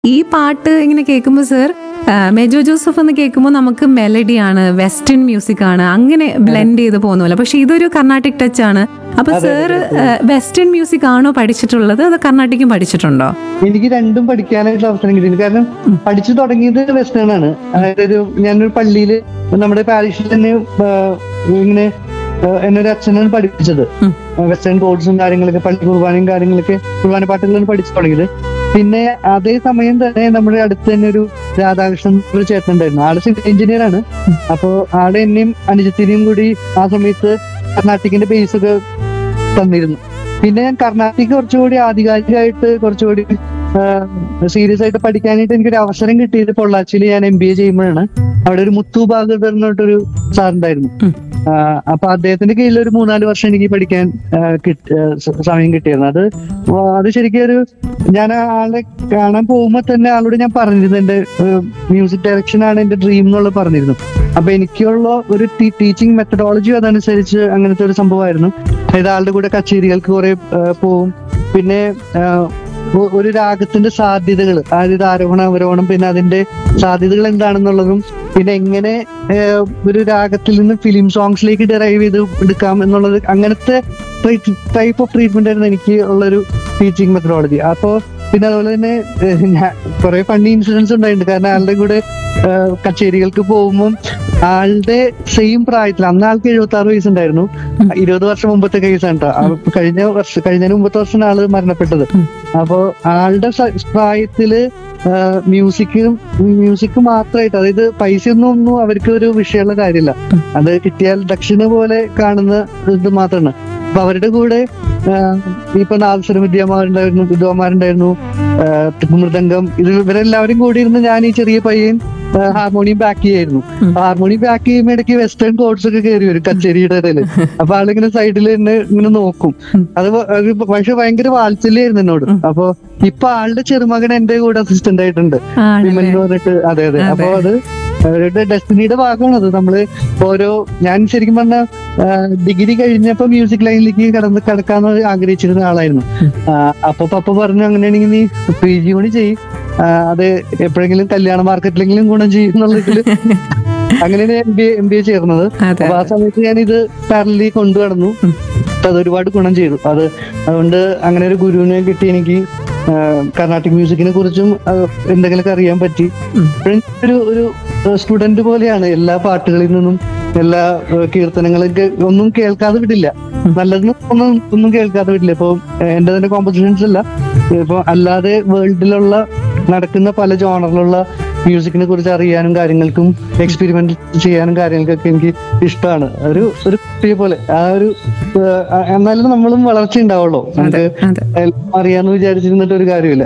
ഈ പാട്ട് ഇങ്ങനെ കേൾക്കുമ്പോൾ സർ മെജോ ജോസഫ് എന്ന് കേൾക്കുമ്പോൾ നമുക്ക് മെലഡിയാണ് വെസ്റ്റേൺ മ്യൂസിക് ആണ് അങ്ങനെ ബ്ലെൻഡ് ചെയ്ത് പോകുന്നില്ല പക്ഷെ ഇതൊരു കർണാട്ടിക് ടച്ച് ആണ് അപ്പൊ സർ വെസ്റ്റേൺ മ്യൂസിക് ആണോ പഠിച്ചിട്ടുള്ളത് അതോ കർണാട്ടിക്കും പഠിച്ചിട്ടുണ്ടോ എനിക്ക് രണ്ടും പഠിക്കാനായിട്ട് അവസരം കിട്ടിയിട്ടുണ്ട് കാരണം പഠിച്ചു തുടങ്ങിയത് വെസ്റ്റേൺ ആണ് അതായത് ഒരു ഞാനൊരു പള്ളിയിൽ നമ്മുടെ പാരീഷിൽ തന്നെ ആ, ഇങ്ങനെ ആ, എന്നെ ഒരു അച്ഛനാണ് പഠിപ്പിച്ചത് ഉം. വെസ്റ്റേൺ കോഡ്സും കാര്യങ്ങളൊക്കെ പള്ളി കുർബാനയും കാര്യങ്ങളൊക്കെ കുർബാന പാട്ടുകളാണ് പഠിച്ചു തുടങ്ങിയത് പിന്നെ അതേ സമയം തന്നെ നമ്മുടെ അടുത്ത് തന്നെ ഒരു രാധാകൃഷ്ണൻ ഒരു ചേട്ടൻ ഉണ്ടായിരുന്നു ആള് സിവിൽ എഞ്ചിനീയർ ആണ് അപ്പോ ആളെ എന്നെയും അനുജത്തിനെയും കൂടി ആ സമയത്ത് കർണാട്ടിക്കിന്റെ ബേസ് ഒക്കെ തന്നിരുന്നു പിന്നെ ഞാൻ കർണാട്ടിക് കുറച്ചുകൂടി ആധികാരികമായിട്ട് കുറച്ചുകൂടി സീരിയസ് ആയിട്ട് പഠിക്കാനായിട്ട് എനിക്കൊരു അവസരം കിട്ടിയത് പൊള്ളാച്ചിയിൽ ഞാൻ എം ബി എ ചെയ്യുമ്പോഴാണ് അവിടെ ഒരു മുത്തു ഭാഗവതർ എന്ന് പറഞ്ഞിട്ടൊരു സാർ ഉണ്ടായിരുന്നു ഉം. ആ, അപ്പൊ അദ്ദേഹത്തിന്റെ കീഴിൽ ഒരു മൂന്നാല് വർഷം എനിക്ക് പഠിക്കാൻ ആ, കിട്ടി- ആ, സ- സമയം കിട്ടിയിരുന്നു അത് വ- അത് ശരിക്കും ഒരു ഞാൻ ആ ആളെ കാണാൻ പോകുമ്പോ തന്നെ ആളോട് ഞാൻ പറഞ്ഞിരുന്നു എന്റെ മ്യൂസിക് ഡയറക്ഷൻ ആണ് എന്റെ ഡ്രീം എന്നുള്ളത് പറഞ്ഞിരുന്നു അപ്പൊ എനിക്കുള്ള ഒരു ടീച്ചിങ് മെത്തഡോളജി അതനുസരിച്ച് അങ്ങനത്തെ ഒരു സംഭവമായിരുന്നു അതായത് ആളുടെ കൂടെ കച്ചേരികൾക്ക് കുറെ പോവും പിന്നെ ആ, ഒ- ഒരു രാഗത്തിന്റെ സാധ്യതകൾ അതായത് ആരോഹണം അവരോഹണം പിന്നെ അതിന്റെ സാധ്യതകൾ എന്താണെന്നുള്ളതും പിന്നെ എങ്ങനെ ഏഹ്, ഒരു രാഗത്തിൽ നിന്ന് ഫിലിം സോങ്സിലേക്ക് ഡെറൈവ് ചെയ്ത് എടുക്കാം എന്നുള്ളത് അങ്ങനത്തെ ടൈപ്പ് ഓഫ് ട്രീറ്റ്മെന്റ് ആയിരുന്നു എനിക്ക് ഉള്ളൊരു ടീച്ചിങ് മെത്തഡോളജി അപ്പോ പിന്നെ അതുപോലെ തന്നെ ഏഹ്, ഞാൻ കുറെ ഫണ്ണി ഇൻസിഡൻസ് ഉണ്ടായിട്ടുണ്ട് കാരണം ആളുടെ കൂടെ ഏഹ്, കച്ചേരികൾക്ക് പോകുമ്പോൾ ആളുടെ സെയിം പ്രായത്തിൽ അന്ന് ആൾക്ക് എഴുപത്തി ആറ് വയസ്സുണ്ടായിരുന്നു ഇരുപത് വർഷം മുമ്പത്തെ കേസാണ് കേട്ടോ അപ്പൊ കഴിഞ്ഞ വർഷം കഴിഞ്ഞതിന് മുമ്പത്തെ വർഷം ആള് മരണപ്പെട്ടത് ഉം. അപ്പോ ആളുടെ സ- പ്രായത്തില് മ്യൂസിക് മ്യൂസിക് മാത്രമായിട്ട് അതായത് പൈസ ഒന്നും ഒന്നും അവർക്ക് ഒരു വിഷയമുള്ള കാര്യമില്ല ഉം. അത് കിട്ടിയാൽ ദക്ഷിണ പോലെ കാണുന്ന ഇത് മാത്രമാണ് അപ്പൊ അവരുടെ കൂടെ ആഹ്, ഇപ്പൊ നാദസ്വര വിദ്യമാരുണ്ടായിരുന്നു വിദ്വാന്മാരുണ്ടായിരുന്നു ആഹ്, മൃദംഗം ഇത് ഇവരെല്ലാവരും കൂടി ഇരുന്ന് ഞാൻ ഈ ചെറിയ പയ്യൻ ആഹ്, ഹാർമോണിയം ബാക്ക് ചെയ്യായിരുന്നു ഉം. ഹാർമോണിയം ബാക്ക് ചെയ്യുമ്പോൾ ഇടയ്ക്ക് വെസ്റ്റേൺ കോഡ്സ് ഒക്കെ കയറി വരും കച്ചേരിയുടെ ഇടയില് അപ്പൊ ആളിങ്ങനെ സൈഡിൽ തന്നെ ഇങ്ങനെ നോക്കും ഉം. അത് വ- ഒരു പക്ഷെ ഭയങ്കര വാത്സല്യായിരുന്നു എന്നോട് ഉം. അപ്പൊ ഇപ്പൊ ആളുടെ ചെറുമകൻ എന്റെ കൂടെ അസിസ്റ്റന്റ് ആയിട്ടുണ്ട് വിമൻ ആണല്ലേ എന്ന് പറഞ്ഞിട്ട് അതെ അതെ അതെ. അപ്പൊ അത് അവരുടെ ഡെസ്റ്റിനിയുടെ ഭാഗമാണ് അത് നമ്മള് ഓരോ ഞാൻ ശരിക്കും പറഞ്ഞ ഡിഗ്രി കഴിഞ്ഞപ്പോ മ്യൂസിക് ലൈനിലേക്ക് കടന്ന് കടക്കാന്ന് ആഗ്രഹിച്ചിരുന്ന ആളായിരുന്നു ഉം. ആ, അപ്പൊ പപ്പ പറഞ്ഞു അങ്ങനെയാണെങ്കിൽ നീ പി ജി കൂടി ചെയ്യും അത് എപ്പോഴെങ്കിലും കല്യാണ മാർക്കറ്റിലെങ്കിലും ഗുണം ചെയ്യും എന്നുള്ളതില് അങ്ങനെയാണ് M B M B A ചേർന്നത് അതെ അപ്പൊ ആ സമയത്ത് ഞാൻ ഇത് പാരലി കൊണ്ടു നടന്നു ഉം. അപ്പൊ അത് ഒരുപാട് ഗുണം ചെയ്തു അത് അതുകൊണ്ട് അങ്ങനെ ഒരു ഗുരുവിനെ കിട്ടി എനിക്ക് ആ, കർണാട്ടിക് മ്യൂസിക്കിനെ കുറിച്ചും ആ, എന്തെങ്കിലുമൊക്കെ അറിയാൻ പറ്റി ഉം. ഇപ്പോഴും ഒരു ഒരു സ്റ്റുഡന്റ് പോലെയാണ് എല്ലാ പാട്ടുകളിൽ നിന്നും എല്ലാ ആ, കീർത്തനങ്ങളൊക്കെ ഒന്നും കേൾക്കാതെ വിടില്ല ഉം. നല്ലതിനും ഒന്നും ഒന്നും കേൾക്കാതെ വിടില്ല ഇപ്പൊ എന്റെ തന്നെ കോമ്പറ്റീഷൻസ് അല്ല ഇപ്പൊ അല്ലാതെ വേൾഡിലുള്ള നടക്കുന്ന പല ജോണറിലുള്ള മ്യൂസിക്കിനെ കുറിച്ച് അറിയാനും കാര്യങ്ങൾക്കും എക്സ്പെരിമെന്റ് ചെയ്യാനും കാര്യങ്ങൾക്കൊക്കെ എനിക്ക് ഇഷ്ടമാണ് ഒരു ഒരു കുട്ടിയെ പോലെ ആ ഒരു ആ, എന്നാലും നമ്മളും വളർച്ച ഉണ്ടാവുള്ളൂ അതെ നമുക്ക് അതെ എല്ലാം അറിയാന്ന് വിചാരിച്ചിരുന്നിട്ട് ഒരു കാര്യമില്ല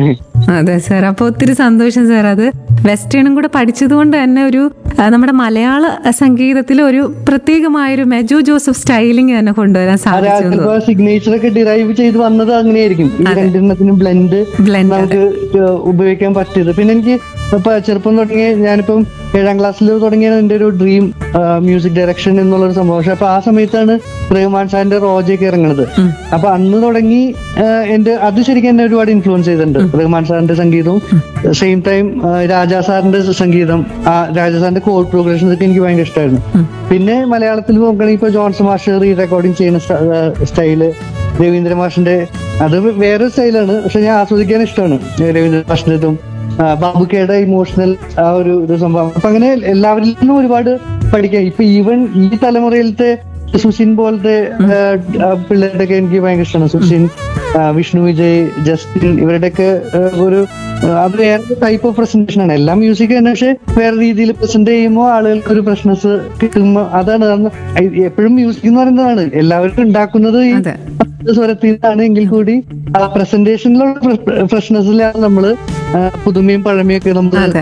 അതെ സാർ അപ്പോൾ ഒത്തിരി സന്തോഷം സാർ അത് വെസ്റ്റേണും കൂടെ പഠിച്ചത് കൊണ്ട് തന്നെ ഒരു ആ, നമ്മുടെ മലയാള സംഗീതത്തിൽ ഒരു പ്രത്യേകമായൊരു മെജോ ജോസഫ് സ്റ്റൈലിംഗ് തന്നെ കൊണ്ടുവരാൻ അതെ സാധിച്ചു എന്ന് ചിലപ്പോ സിഗ്നേച്ചർ ഒക്കെ ഡിറൈവ് ചെയ്ത് വന്നത് അങ്ങനെയായിരിക്കും ഈ അതെ. രണ്ടെണ്ണത്തിനും ബ്ലെൻഡ് ബ്ലെൻഡ് നമുക്ക് ഏഹ് ഉപയോഗിക്കാൻ പറ്റിയത് പിന്നെ എനിക്ക് ഇപ്പൊ ചെറുപ്പം തുടങ്ങിയ ഞാനിപ്പം ഏഴാം ക്ലാസ്സിൽ തുടങ്ങിയാണ് എന്റെ ഒരു ഡ്രീം മ്യൂസിക് ഡയറക്ഷൻ എന്നുള്ള ഒരു സംഭവം പക്ഷെ അപ്പൊ ആ സമയത്താണ് റഹ്മാൻ സാറിന്റെ റോജയൊക്കെ ഇറങ്ങുന്നത് ഉം. അപ്പൊ അന്ന് തുടങ്ങി ഏഹ് എന്റെ അത് ശരിക്കും എന്നെ ഒരുപാട് ഇൻഫ്ലുവൻസ് ചെയ്തിട്ടുണ്ട് റഹ്മാൻ സാറിന്റെ സംഗീതവും സെയിം ടൈം രാജാ സാറിന്റെ സംഗീതം ആ രാജാ സാറിന്റെ കോഡ് പ്രോഗ്രഷൻസ് ഒക്കെ എനിക്ക് ഭയങ്കര ഇഷ്ടമായിരുന്നു ഉം. പിന്നെ മലയാളത്തിൽ നോക്കുകയാണെങ്കിൽ ഇപ്പൊ ജോൺസൺ മാഷ് റീ റെക്കോർഡിങ് ചെയ്യുന്ന സ്റ്റൈല് രവീന്ദ്ര മാഷിന്റെ അത് വേറെ സ്റ്റൈലാണ് പക്ഷെ ഞാൻ ആസ്വദിക്കാൻ ഇഷ്ടമാണ് രവീന്ദ്ര മാഷിന്റെതും ആ, ബാബുക്കയുടെ ഇമോഷണൽ ആ ഒരു ഇത് സംഭവം അപ്പൊ അങ്ങനെ എല്ലാവരിൽ നിന്നും ഒരുപാട് പഠിക്കാം ഇപ്പൊ ഈവൻ ഈ തലമുറയിലത്തെ സുഷിൻ പോലത്തെ ആ, ആ, പിള്ളേരുടെയൊക്കെ എനിക്ക് ഭയങ്കര ഇഷ്ടമാണ് സുഷിൻ ആ, വിഷ്ണു വിജയ് ജസ്റ്റിൻ ഇവരുടെയൊക്കെ ആ, ഒരു ആ, അത് വേറെ ടൈപ്പ് ഓഫ് പ്രസന്റേഷൻ ആണ് എല്ലാ മ്യൂസിക് തന്നെ പക്ഷെ വേറെ രീതിയിൽ പ്രസന്റ് ചെയ്യുമ്പോൾ ആളുകൾക്ക് ഒരു പ്രശ്നസ് കിട്ടുമ്പോൾ അതാണ് കാരണം എപ്പോഴും മ്യൂസിക് എന്ന് പറയുന്നതാണ് എല്ലാവർക്കും ഉണ്ടാക്കുന്നത് ഈ അതെ പത്ത് സ്വരത്തിൽ നിന്നാണ് എങ്കിൽ കൂടി ആ പ്രസന്റേഷനിലുള്ള ഫ്രഷ്നെസ്സിലാണ് നമ്മള് ആ, പുതുമയും പഴമയും ഒക്കെ നമ്മൾ അതെ.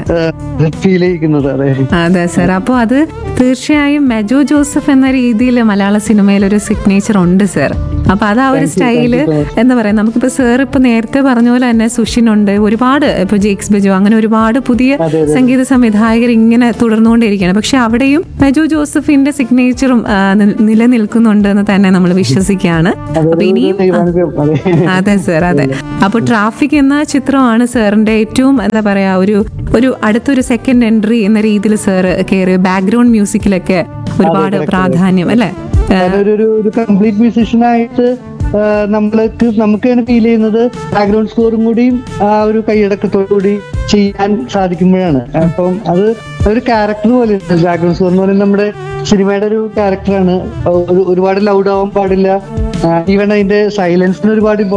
ഫീൽ ചെയ്യിക്കുന്നത് അതെ അതെ സർ അപ്പോൾ അത് തീർച്ചയായും മെജോ ജോസഫ് എന്ന രീതിയിൽ മലയാള സിനിമയിൽ ഒരു സിഗ്നേച്ചർ ഉണ്ട് സർ അപ്പൊ അത് ആ ഒരു Thank you, style thank you so എന്താ പറയാ നമുക്കിപ്പോ സർ ഇപ്പൊ നേരത്തെ പറഞ്ഞ പോലെ തന്നെ സുഷിനുണ്ട് ഒരുപാട് ഇപ്പൊ ജെയ്ക്സ് ബെജോ അങ്ങനെ ഒരുപാട് പുതിയ അതെ, അതെ. സംഗീത സംവിധായകർ ഇങ്ങനെ തുടർന്നുകൊണ്ടിരിക്കുകയാണ് പക്ഷെ അവിടെയും മെജോ ജോസഫിന്റെ സിഗ്നേച്ചറും ആ, നി- നിലനിൽക്കുന്നുണ്ട് എന്ന് തന്നെ നമ്മൾ വിശ്വസിക്കുകയാണ് അതൊരു അപ്പൊ ഇനിയും ദൈവാനുഗ്രഹം, അതെ അതെ സർ അതെ അപ്പൊ ട്രാഫിക് എന്ന ചിത്രമാണ് സാറിന്റെ ഏറ്റവും എന്താ പറയാ ഒരു ഒരു അടുത്തൊരു സെക്കൻഡ് എൻട്രി എന്ന രീതിയിൽ സാർ കയറി ബാക്ക്ഗ്രൗണ്ട് മ്യൂസിക്കിലൊക്കെ ഒരുപാട് correct, പ്രാധാന്യം അല്ലേ ഒരു ഒരു ഒരു കംപ്ലീറ്റ് മ്യൂസീഷ്യൻ ആയിട്ട് ആ, നമ്മൾക്ക് നമുക്ക് തന്നെ ഫീൽ ചെയ്യുന്നത് ബാക്ക്ഗ്രൗണ്ട് സ്കോറും കൂടിയും ആ ഒരു കൈയടക്കത്തോടു കൂടി ചെയ്യാൻ സാധിക്കുമ്പോഴാണ് അപ്പം അത് ഒരു ക്യാരക്ടർ പോലെ ബാക്ക്ഗ്രൗണ്ട് സ്കോർ എന്ന് പറയുന്നത് നമ്മുടെ സിനിമയുടെ ഒരു ക്യാരക്ടറാണ് ഒരുപാട് ലൗഡ് ആവാൻ പാടില്ല ഈവൻ അതിന്റെ സൈലൻസിന് ഒരുപാട്